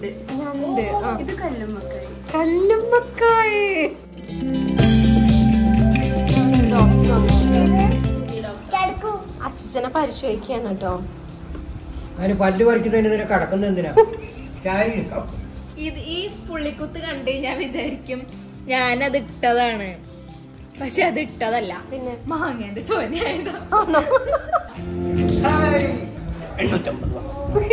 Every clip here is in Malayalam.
ഞണ്ട് ഞണ്ട് ആ ഇത് കല്ലുമ്മക്കായി കല്ലുമ്മക്കായ് ഡോക്ടർ വന്നിട്ടുണ്ട്. അച്ഛനെ പരിശോധിക്കാണ് കേട്ടോ അതിന് പല്ല് പറിക്കുന്നതിന് ഇതിനെ കടക്കുന്ന എന്തിനാ ചായ എടുക്കാം ഇത് ഈ പുള്ളിക്കുത്ത് കണ്ട് ഞാൻ വിചാരിക്കും ഞാനത് ഇട്ടതാണ് പക്ഷെ അത് ഇട്ടതല്ല പിന്നെ മാങ്ങേന്റെ ചോനയായതാ ആണോ എണ്ണൂറ്റമ്പത് രൂപ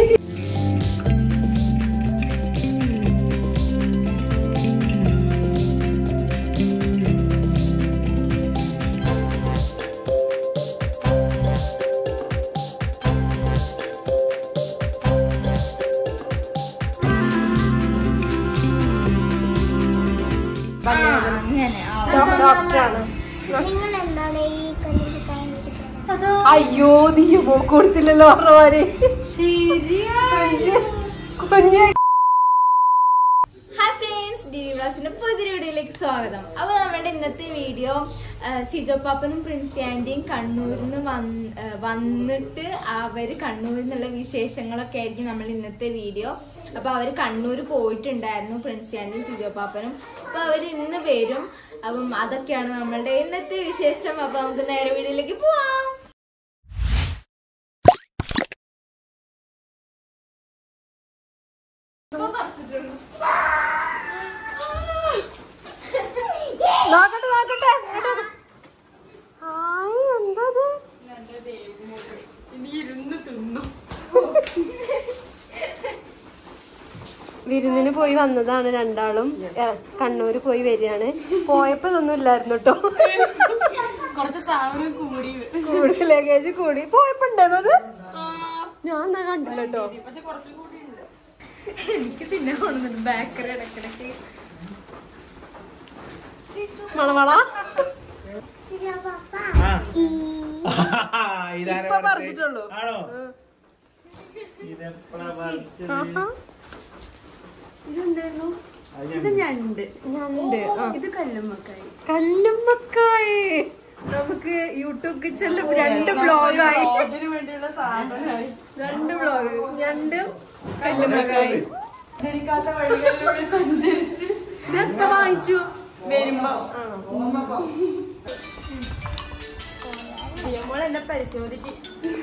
അങ്ങനെ ഡോ- ഡോക്ടറാണ് നിങ്ങൾ എന്താണ് ഈ കല്ലുമ്മക്കായ അയ്യോ നീയോ കൊടുത്തില്ലല്ലോ പറഞ്ഞമാര് ശരിയാ കുഞ്ഞ് ഹായ് ഫ്രണ്ട്സ് ഡി വ്ളോസിന്റെ പുതിയ വീഡിയോയിലേക്ക് സ്വാഗതം അപ്പൊ നമ്മുടെ ഇന്നത്തെ വീഡിയോ ആ, സിജോ പാപ്പനും പ്രിൻസി ആന്റിയും കണ്ണൂരിൽ നിന്ന് വന്ന് ആ, വന്നിട്ട് അവര് കണ്ണൂരിൽ നിന്നുള്ള വിശേഷങ്ങളൊക്കെ ആയിരിക്കും നമ്മൾ ഇന്നത്തെ വീഡിയോ അപ്പൊ അവര് കണ്ണൂർ പോയിട്ടുണ്ടായിരുന്നു പ്രിൻസി ആന്റിയും സിജോ പാപ്പനും അപ്പൊ അവര് ഇന്ന് വരും അപ്പം അതൊക്കെയാണ് നമ്മളുടെ ഇന്നത്തെ വിശേഷം അപ്പൊ നമുക്ക് നേരെ വീഡിയോയിലേക്ക് പോവാം നോക്കട്ടെ നോക്കട്ടെ ഇങ്ങോട്ട്. ഹായ് എന്താ വിരുന്നിന് പോയി വന്നതാണ് രണ്ടാളും ഏ, കണ്ണൂര് പോയി വരികയാണ് പോയപ്പോ ഇതൊന്നും ഇല്ലായിരുന്നു കേട്ടോ കുറച്ച് സാധനം കൂടി കൂടി ലഗേജ് കൂടി പോയപ്പോ ഉണ്ടായിരുന്നത് ഞാൻ എന്നാ കണ്ടില്ല കേട്ടോ എനിക്ക് തിന്നാൻ കൊണ്ടുവന്നു ബേക്കറി ഇടക്കിടക്ക് മണമള ഇതാരാ ഇപ്പൊ പറിച്ചത്? പറിച്ചിട്ടുള്ളൂ. ആണോ ഇതെപ്പോഴാ പറിച്ചത്? ആഹാ. ഇതെന്തായിരുന്നു അത് ഇത് ഞണ്ട് ഞണ്ട് ആ ഇത് കല്ലുമ്മക്കായി കല്ലുമ്മക്കായ് നമുക്ക് യൂട്യൂബ് കിച്ചണിൽ രണ്ട് ബ്ലോഗായി വേണ്ടിയുള്ള സാധനമായി രണ്ട് ബ്ലോഗ് ഞണ്ടും കല്ലുമ്മക്കായ് ജനിക്കാത്ത വഴികളിലൂടെ സഞ്ചരിച്ച് ഇതൊക്കെ വാങ്ങിച്ചു വരുമ്പോ ആണോ നമ്മൾ എന്നെ പരിശോധിക്കും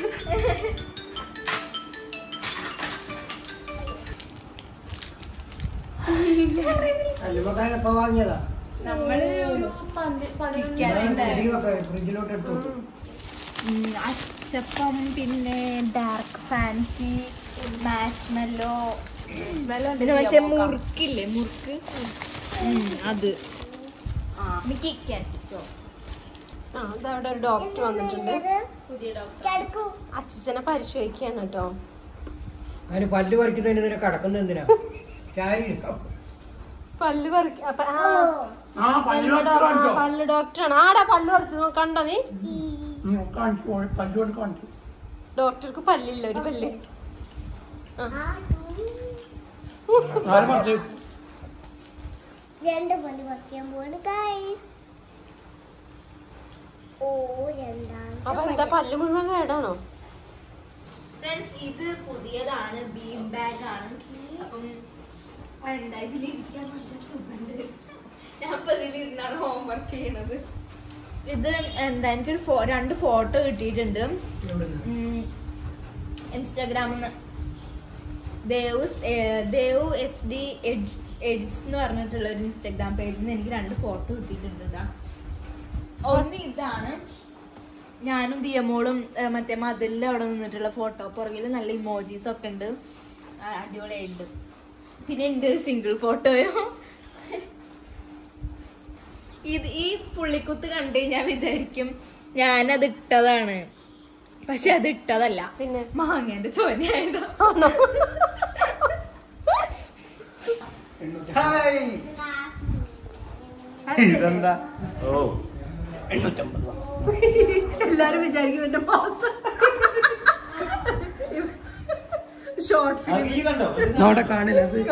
കല്ലുമ്മക്കായ എപ്പോ വാങ്ങിയതാ നമ്മള് ഒരു ഇരിക്കാനുണ്ടായിരുന്നു. ഫ്രിഡ്ജിലൊക്കെ ഫ്രിഡ്ജിലോട്ട് ഇട്ടു ഉം, അച്ചപ്പം പിന്നെ ഡാർക്ക് ഫാൻസി മാഷ്മെല്ലോ പിന്നെ മറ്റേ മുറുക്കില്ലേ മുറുക്ക് ഉം, അത് പിന്നെ കിക്കാറ്റോ ആ ഇതവിടെ ഒരു ഡോക്ടർ വന്നിട്ടുണ്ട് പുതിയ ഡോക്ടർ കിടക്കൂ അച്ഛനെ പരിശോധിക്കാണ് കേട്ടോ അതിന് പല്ല് പറിക്കുന്നതിന് ഇതിനെ കടക്കുന്ന എന്തിനാ ചായ എടുക്കാം പല്ല് പറിക്ക അപ്പൊ ആ, എന്താ ഡോ- ആ, പല്ല് ഡോക്ടറാണ് ആടാ പല്ല് പറിച്ചു നോ- കണ്ടോ നീ ഡോക്ടർക്ക് പല്ലില്ല ഒരു പല്ല് ആ. രണ്ട് പല്ല് പറിക്കാൻ പോവാണ് ഗൈസ് ഓ രണ്ടാണ് അപ്പൊ എന്താ പല്ല് മുഴുവൻ കേടാണോ ഫ്രണ്ട്സ് ഇത് പുതിയതാണ് ബീം ബാഗ് ആണ് അപ്പം എന്താ ഇതിലിരിക്കാൻ നല്ല സുഖമുണ്ട് ഞാൻ ഇപ്പൊ ഇതിലിരുന്നാണ് ഹോംവർക്ക് ചെയ്യണത് ഇത് എന്താ എനിക്കൊരു ഫോ- രണ്ട് ഫോട്ടോ കിട്ടിയിട്ടുണ്ട് ഇൻസ്റ്റാഗ്രാമിൽ നിന്ന് ദേവ് ഏഹ് Dev S D edits edits എന്ന് പറഞ്ഞിട്ടുള്ള ഒരു ഇൻസ്റ്റാഗ്രാം പേജിൽ നിന്ന് എനിക്ക് രണ്ട് ഫോട്ടോ കിട്ടിയിട്ടുണ്ട് ഇതാ ഒന്ന് ഇതാണ് ഞാനും ദിയമോളും ഏഹ് മറ്റേ മതിലിൽ അവിടെ നിന്നിട്ടുള്ള ഫോട്ടോ പുറകിൽ നല്ല ഇമോജീസ് ഒക്കെ ഉണ്ട് ആ, അടിപൊളിയായിട്ടുണ്ട് പിന്നെ എൻ്റെ ഒരു സിംഗിൾ ഫോട്ടോയോ ഇത് ഈ പുള്ളിക്കുത്ത് കണ്ട് ഞാൻ വിചാരിക്കും ഞാനത് ഇട്ടതാണ് പക്ഷെ അത് ഇട്ടതല്ല പിന്നെ മാങ്ങേന്റെ ചോനയായതാ ആണോ ഇതെന്താ ഓ എണ്ണൂറ്റമ്പത് രൂപ എല്ലാരും വിചാരിക്കും എന്റെ മാത്രം ഷോർട്ട് ഫിലിം ഈ കണ്ടോ അവിടെ കാണില്ല അത്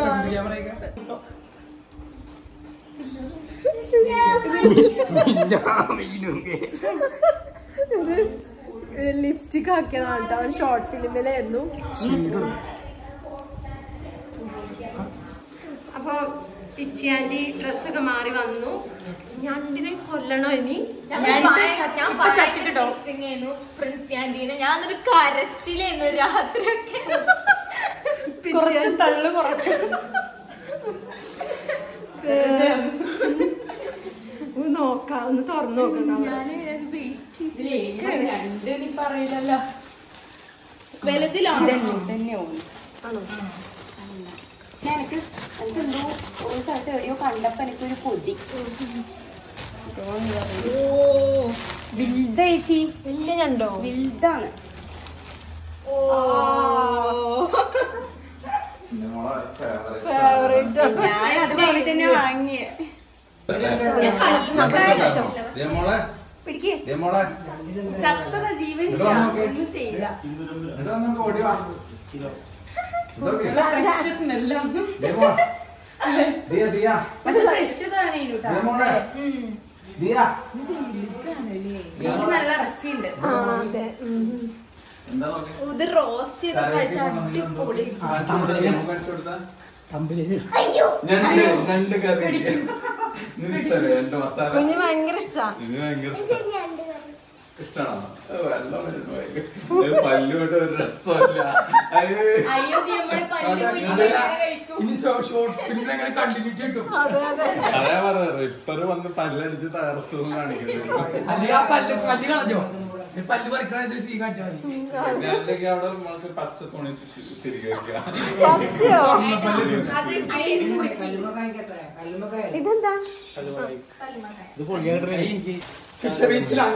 ഇത് ലിപ്സ്റ്റിക് ആക്കിയതാണ് കേട്ടോ അവൻ ഷോർട്ട് ഫിലിമിലായിരുന്നു അപ്പൊ പിച്ചിയാന്റെ ഡ്രസ്സൊക്കെ മാറി വന്നു ഞണ്ടിനെ കൊല്ലണോ ഇനി പ്രിൻസ് ആന്റീനെ ഞാൻ എന്നിട്ട് കരച്ചിലായിരുന്നു രാത്രിയൊക്കെ പിച്ചിയാൻ തള്ളു കുറയ്ക്കും ഒന്ന് നോക്കാം ഒന്ന് തുറന്നു നോക്കാം രണ്ട് നീ പറയില്ലല്ലോ വലുതിലാണോ തന്നെയാവും ആണോ എനിക്ക് എനിക്ക് എന്തോ ഒരു സ്ഥലത്ത് എവിടെയോ കണ്ടപ്പോ എനിക്കൊരു പൊടി ഓ വിൽത ചേച്ചി വലിയ ഞണ്ടോ വിൽതാണ് ഓ ഫേവറേറ്റ് ഞാൻ അത് വേണ്ടി തന്നെ വാങ്ങിയ ഞാൻ കല്ലുമ്മക്കായ കഴിച്ചില്ല. മോളെ പിടിക്കേ ദേ മോളെ ചത്തത ജീവൻ ഇവിടെ വാ നോക്ക്. ഒന്നും ചെയ്യില്ല എന്നിട്ട് വന്നൊക്കെ ഓടി വാ ഇതൊക്കെ. നല്ല ഫ്രഷ് സ്മെല്ലാണ് ദേ മോളെ. ദിയ ദിയ പക്ഷെ ഫ്രഷ് തന്നെ ദേ മോളെ ഉം. ദിയ ഇതിൽ നല്ല ഇറച്ചിയുണ്ട് ആ അതെ ഉം. എന്താ നോക്കി ഇത് റോസ്റ്റ് ചെയ്ത് കഴിച്ച അടിപൊളി തമ്പില് ഞണ്ട് ഞണ്ട് കറി നിനക്കല്ലേ എന്റെ മസാല കുഞ്ഞ് ഭയങ്കര ഇഷ്ടാ ഇത് ഭയങ്കര രണ്ട് കറി ഇഷ്ടമാണോ വെള്ളം വരുന്നു ഭയങ്കര. ഇത് പല്ലുകൊണ്ട് ഒരു രസമല്ല അയ്യോ. അയ്യോ നീ നമ്മളെ പല്ല് അതാ, പോയി അതല്ല. കഴിക്കും ഇനി ഷോർട്ട് ഫിലിമിൽ അങ്ങനെ കണ്ടിന്യൂറ്റി കിട്ടും അതെ അതെ അതേ പറഞ്ഞത് റിപ്പർ വന്ന് പല്ലടിച്ച് തകർത്തു കാണിക്കുന്നത് അല്ലെങ്കിൽ ആ പല്ല് പല്ല് കളഞ്ഞോ ഈ പല്ല് പറിക്കണ സീൻ കാണിച്ചാൽ മതി ഞാനൊക്കെ അവിടെ നമുക്ക് പച്ച തുണി തിരികെ വെക്കാം സത്യോ അത് ഗ്രീൻ ഇതെന്താ ഫിഷറീസിലാണ്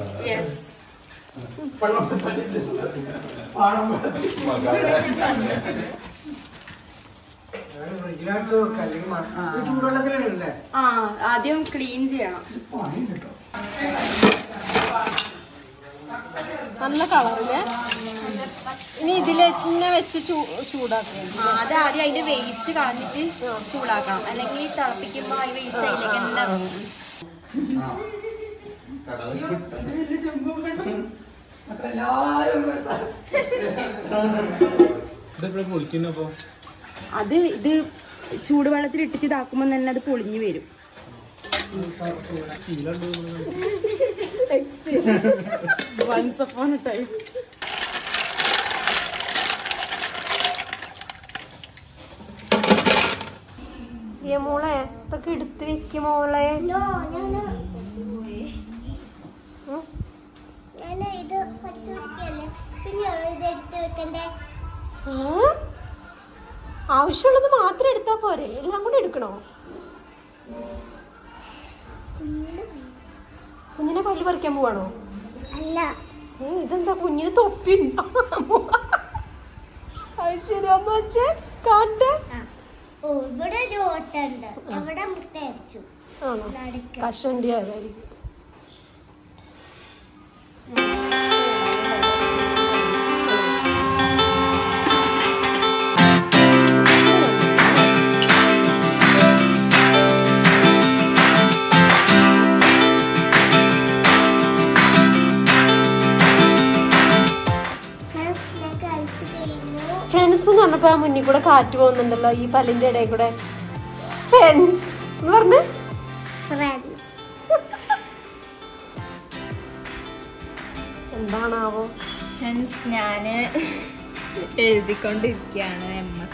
ചൂടുവെള്ളത്തിലല്ലേ ആ ആദ്യം ക്ലീൻ ചെയ്യണം നല്ല കളറില് ഇനി ഇതില് തന്നെ വെച്ച് ചൂ- ചൂടാക്കണം ആ, അത് ആദ്യം അതിന്റെ വേസ്റ്റ് കളഞ്ഞിട്ട് ചൂടാക്കണം അല്ലെങ്കിൽ തിളപ്പിക്കുമ്പോ ആ വേസ്റ്റ് അതിലേക്ക് തന്നെ ഇറങ്ങും അത് ഇത് ചൂടുവെള്ളത്തിൽ ഇട്ടിട്ട് ഇതാക്കുമ്പോ തന്നെ അത് പൊളിഞ്ഞു വരും വൺസ് അപ്പോൺ ടൈം ഏ മോളെ ഇതൊക്കെ എടുത്ത് വെക്കും മോളെ നോ ഞാൻ ഉം. ഞാൻ ഇത് പരിശോധിക്കല്ലേ പിന്നെ ഇത് എടുത്ത് വെക്കണ്ടേ ഉം? ആവശ്യമുള്ളത് മാത്രം എടുത്താ പോരെ എല്ലാം കൂടെ എടുക്കണോ കുഞ്ഞിനെ പല്ല് പറിക്കാൻ പോവാണോ അല്ല ഏ, ഇതെന്താ കുഞ്ഞിന് തൊപ്പി ഉണ്ടോ അത് ശരി ഒന്ന് വെച്ച് കാട്ട് ഓ ഇവിടെ ഒരു ഓട്ടുണ്ട് എവിടെ മുട്ട അടിച്ചു ആണോ നടുക്ക് കഷണ്ടി അതായിരിക്കും ഞാൻ കഴിച്ചു കഴിഞ്ഞു ഫ്രണ്ട്സ് എന്ന് പറഞ്ഞപ്പോ ആ മുന്നിൽ കൂടെ കാറ്റ് പോകുന്നുണ്ടല്ലോ ഈ പല്ലിന്റെ ഇടയിൽ കൂടെ ഫ്രണ്ട്സ് എന്ന് പറഞ്ഞ് ഫ്രണ്ട്സ് എന്താണാവോ ഫ്രണ്ട്സ് ഞാന് എഴുതിക്കൊണ്ടിരിക്കുകയാണ് എം എസ്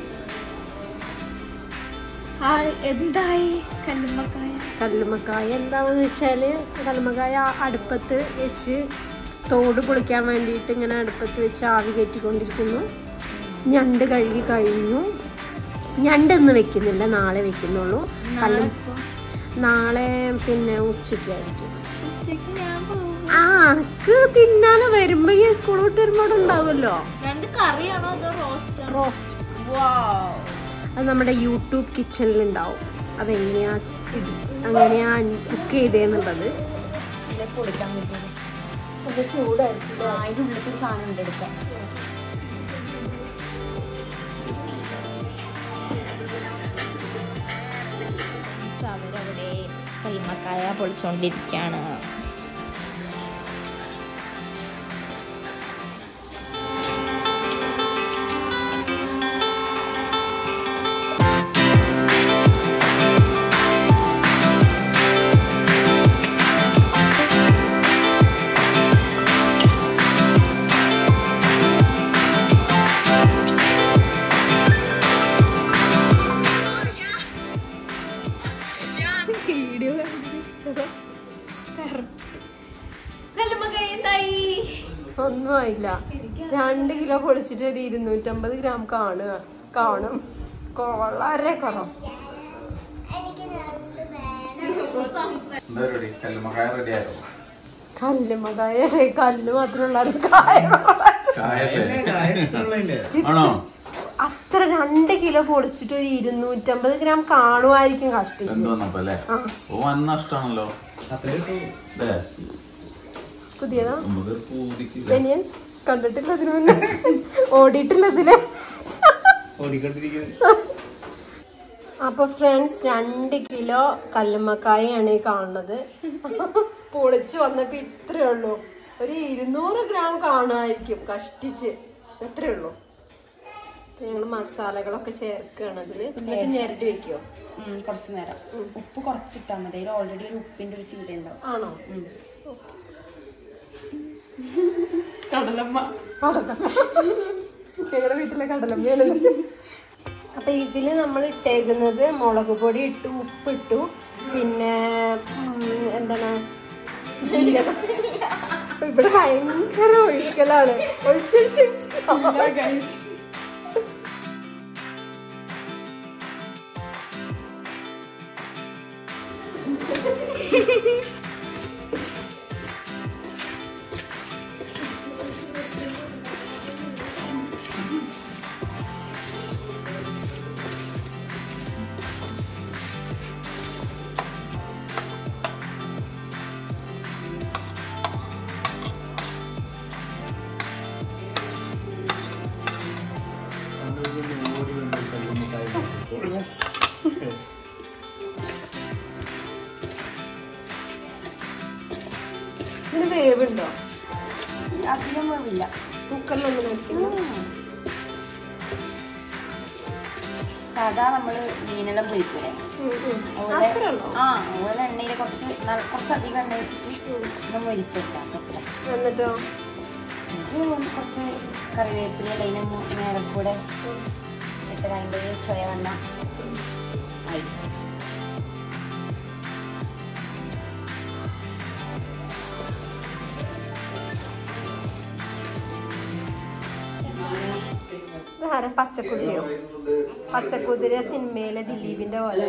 എന്തായി കല്ലുമ്മക്കായ കല്ലുമ്മക്കായ എന്താണെന്ന് വെച്ചാല് കല്ലുമ്മക്കായ അടുപ്പത്ത് വെച്ച് തോട് പൊളിക്കാൻ വേണ്ടിയിട്ട് ഇങ്ങനെ അടുപ്പത്ത് വെച്ച് ആവി കയറ്റിക്കൊണ്ടിരിക്കുന്നു ഞണ്ട് കഴുകി കഴിഞ്ഞു ഞണ്ട് ഇന്ന് വെക്കുന്നില്ല നാളെ വെക്കുന്നുള്ളൂ കല്ലും നാളെ പിന്നെ ഉച്ചയ്ക്കായിരിക്കും ഉച്ചക്ക് ഞാൻ പോകും ആ അനക്ക് പിന്നാലെ വരുമ്പോ ഈ സ്കൂൾ വിട്ട് വരുമ്പോ അവിടെ ഉണ്ടാവുമല്ലോ രണ്ട് കറിയാണോ അതോ റോസ്റ്റ് റോസ്റ്റ് വാവ് അത് നമ്മുടെ യൂട്യൂബ് കിച്ചണിൽ ഉണ്ടാവും അതെങ്ങനെയാ ഇത് അങ്ങനെയാ കുക്ക് ചെയ്തേന്നുള്ളത് കൊടുക്കാൻ പറ്റും അത് ചൂടായിരിക്കും അതിന്റെ ഉള്ളിൽ ഒരു സാധനം ഉണ്ട് എടുക്കാൻ അവരവിടെ കല്ലുമ്മക്കായ പൊളിച്ചോണ്ടിരിക്കാണ് ആയില്ല രണ്ട് കിലോ പൊളിച്ചിട്ട് ഒരു ഇരുന്നൂറ്റമ്പത് ഗ്രാം കാണുക കാണും കൊ- വളരെ കുറവ് എനിക്ക് രണ്ട് വേണം എന്താ പരിപാടി കല്ലുമക്കായ റെഡി ആയോ കല്ലുമകായ കല്ല് മാത്രമുള്ള ഒരു കായ കായല്ലേ ആണോ അത്ര രണ്ട് കിലോ പൊളിച്ചിട്ട് ഒരു ഇരുന്നൂറ്റമ്പത് ഗ്രാം കാണുമായിരിക്കും കഷ്ടിച്ച് എന്ത് വന്നപ്പോ അല്ലേ ആ. ഓ വൻ നഷ്ടാണല്ലോ അല്ലേ പുതിയതാ നമുക്ക് പൂതിക്ക് ബനിയൻ കണ്ടിട്ടില്ല ഇതിനു മുന്നേ ഓടിയിട്ടില്ല ഇതില് അപ്പൊ ഫ്രണ്ട്സ് രണ്ട് കിലോ കല്ലുമ്മക്കായാണ് ഈ കാണുന്നത് പൊളിച്ച് വന്നപ്പോ ഇത്രേ ഉള്ളൂ ഒരു ഇരുന്നൂറ് ഗ്രാം കാണുമായിരിക്കും കഷ്ടിച്ച് ഇത്രേ ഉള്ളൂ ഞങ്ങൾ മസാലകളൊക്കെ ചേർക്കുകയാണ് അതില് എന്നിട്ട് ഞെരട്ടി വെക്കോ ഉം, കുറച്ച് നേരം ഉപ്പ് കുറച്ചിട്ടാ മതി അതിൽ ഓൾറെഡി ഒരു ഉപ്പിന്റെ ഒരു ഫീൽ ഉണ്ടാവും ആണോ കടലമ്മ ഞങ്ങളുടെ വീട്ടിലെ കടലമ്മയാണ് അപ്പൊ ഇതില് നമ്മൾ ഇട്ടേക്കുന്നത് മുളക് പൊടി ഇട്ടു ഉപ്പിട്ടു പിന്നെ ഉം, എന്താണ് ജീരകം ഇവിടെ ഭയങ്കര ഒഴിക്കലാണ് ഒഴിച്ചൊഴിച്ചൊഴിച്ച് ഇതിന് വേവുണ്ടോ അധികം വേവില്ല കുക്കറിലൊന്നും വെക്കുന്നു സാധാ നമ്മള് മീനെല്ലാം പൊരിക്കൂലേ അതുപോലെ അത്രേ ഉള്ളോ ആ അതുപോലെ എണ്ണയിൽ കുറച്ച് നല്ല- കുറച്ചധികം എണ്ണ വെച്ചിട്ട് ഒന്ന് മൊരിച്ചെടുക്കാം പറ്റില്ല എന്നിട്ടോ എന്നിട്ട് കുറച്ച് കറിവേപ്പില അതിന് നേരെ കൂടെ ഇട്ട് ഭയങ്കര ചൊയ വന്ന ആയി ഇതാരാ പച്ചക്കുതിരയോ പച്ചക്കുതിര സിനിമയിലെ ദിലീപിന്റെ പോലെ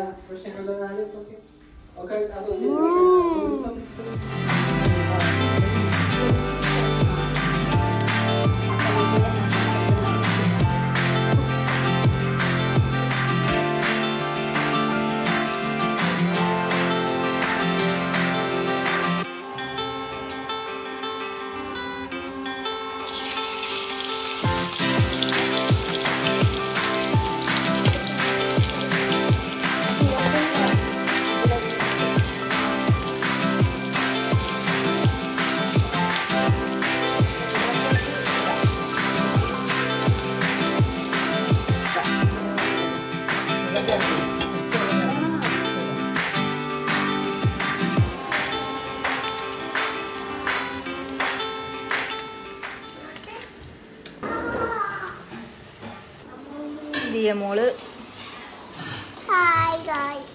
ദിയമോള് ഹായ് ഗായ്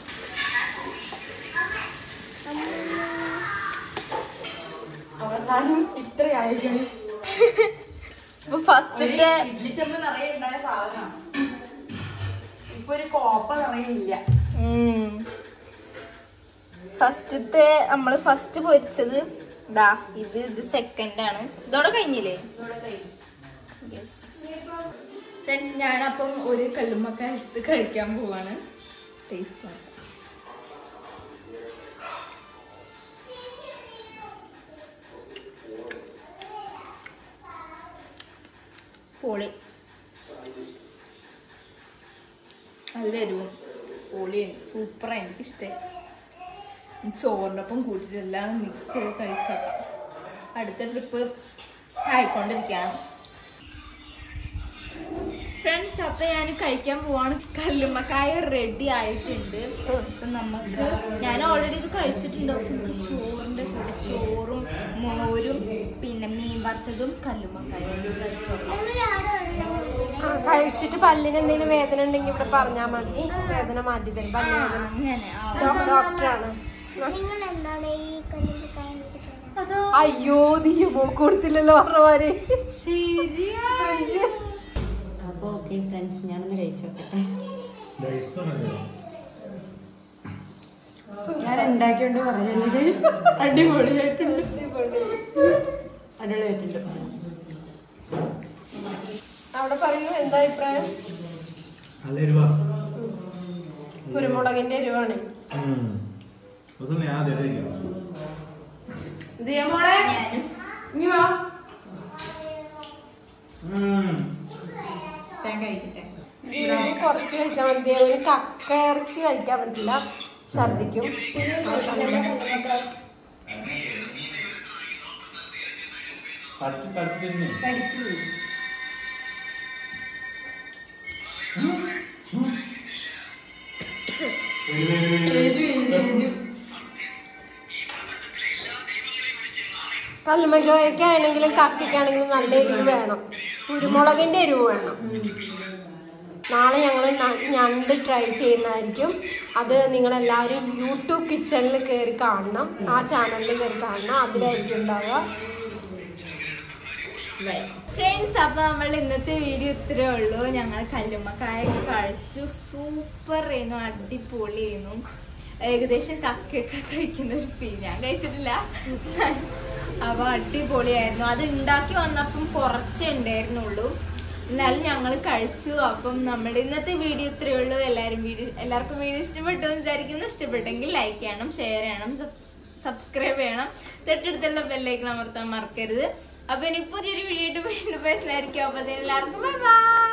അവസാനം ഇത്രയായിരുന്നു ഇപ്പൊ ഫസ്റ്റത്തെ ഇഡ്ലി ചെമ്പ് നിറയെ ഉണ്ടായ സാധനമാണ് ഇപ്പൊ ഒരു കോപ്പ നിറയില്ല ഫസ്റ്റത്തെ നമ്മള് ഫസ്റ്റ് പൊരിച്ചത് ദാ ഇത് ഇത് സെക്കൻഡ് ആണ് ഇതോടെ കഴിഞ്ഞില്ലേ ഫ്രണ്ട്സ് ഞാനപ്പം ഒരു കല്ലുമ്മക്ക എടുത്ത് കഴിക്കാൻ പോവാണ് ടേസ്റ്റ് പൊളി നല്ല എരിവും പൊളിയാണ് സൂപ്പറാണ് എനിക്കിഷ്ടമായി ചോറിൻ്റെ ഒപ്പം കൂട്ടിയിട്ട് എല്ലാം മിക്സ് ചെയ്ത് കഴിച്ചേക്കാം അടുത്ത ട്രിപ്പ് ആയിക്കൊണ്ടിരിക്കുകയാണ് ഫ്രണ്ട്സ് അപ്പൊ ഞാൻ കഴിക്കാൻ പോവാണ് കല്ലുമ്മക്കായ റെഡി ആയിട്ടുണ്ട് അപ്പൊ നമുക്ക് ഞാൻ ഓൾറെഡി ഇത് കഴിച്ചിട്ടുണ്ട് പക്ഷെ നമുക്ക് ചോറിന്റെ കൂടെ ചോറും മോരും പിന്നെ മീൻ വറുത്തതും കല്ലുമ്മക്കായും കഴിച്ചു നോക്കാം നിങ്ങൾ അവിടെ ഉള്ളൂ ആ, കഴിച്ചിട്ട് പല്ലിന് എന്തെങ്കിലും വേദന ഉണ്ടെങ്കിൽ ഇവിടെ പറഞ്ഞാൽ മതി വേദന മാറ്റി തരും പല്ല് ആ, വേദന അങ്ങനെ ആ. ഡോ- ഡോക്ടറാണ് നിങ്ങൾ എന്താണ് ഈ കല്ലുമ്പക്കായ എനിക്ക് തരാം അതോ അയ്യോ നീ മോക്ക് കൊടുത്തില്ലല്ലോ പറഞ്ഞമാര് ശരിയാ അപ്പൊ ഓക്കെ ഫ്രണ്ട്സ് ഞാനൊന്ന് കഴിച്ചു നോക്കട്ടെ ഞാൻ ഉണ്ടാക്കിയോണ്ട് പറയല്ലേ അടിപൊളിയായിട്ടുണ്ട് അടിപൊളിയായിട്ടുണ്ട് അവിടെ പറയൂ എന്താ അഭിപ്രായം നല്ല എരിവാ കുരുമുളകിന്റെ എരിവാണ് ദിവസം ഞാൻ ആദ്യം കഴിക്കാം ദിയ മോളെ ഇനി വാ ഞാൻ കഴിക്കട്ടെ ഇതിന് കുറച്ച് കഴിച്ചാൽ മതി ദേവന് കക്ക ഇറച്ചി കഴിക്കാൻ പറ്റില്ല ഛർദിക്കും കടിച്ച് കടിച്ച് തിന്നെ കടിച്ചു പോയി കല്ലുമക്കാണെങ്കിലും കക്കയ്ക്കാണെങ്കിലും നല്ല എരിവ് വേണം കുരുമുളകിന്റെ എരിവ് വേണം നാളെ ഞങ്ങൾ ഞണ്ട് ട്രൈ ചെയ്യുന്നതായിരിക്കും അത് നിങ്ങളെല്ലാവരും യൂട്യൂബ് കിച്ചണിൽ കയറി കാണണം ആ ചാനലിൽ കയറി കാണണം അതിലായിരിക്കും ഉണ്ടാവുക ഫ്രണ്ട്സ് അപ്പൊ നമ്മൾ ഇന്നത്തെ വീഡിയോ ഇത്രേ ഉള്ളൂ ഞങ്ങൾ കല്ലുമ്മക്കായ കഴിച്ചു സൂപ്പർ ആയിരുന്നു അടിപൊളിയായിരുന്നു ഏകദേശം കക്കയൊക്കെ കഴിക്കുന്ന ഒരു ഫീൽ ഞാൻ കഴിച്ചിട്ടില്ല അപ്പൊ അടിപൊളിയായിരുന്നു അത് ഉണ്ടാക്കി വന്നപ്പം കുറച്ചേ ഉണ്ടായിരുന്നുള്ളൂ എന്നാലും ഞങ്ങൾ കഴിച്ചു അപ്പം നമ്മുടെ ഇന്നത്തെ വീഡിയോ ഇത്രയേ ഉള്ളൂ എല്ലാവരും വീഡിയോ എല്ലാവർക്കും വീഡിയോ ഇഷ്ടപ്പെട്ടു എന്ന് വിചാരിക്കുന്നു ഇഷ്ടപ്പെട്ടെങ്കിൽ ലൈക്ക് ചെയ്യണം ഷെയർ ചെയ്യണം സബ്സ്ക്രൈബ് ചെയ്യണം തൊട്ടടുത്തുള്ള ബെല്ലൈക്കൺ അമർത്താൻ മറക്കരുത് അപ്പൊ ഇനി പുതിയൊരു വീഡിയോ ആയിട്ട് വീണ്ടും പേഴ്സണായിരിക്കും അപ്പൊ എല്ലാവർക്കും ബൈ ബൈ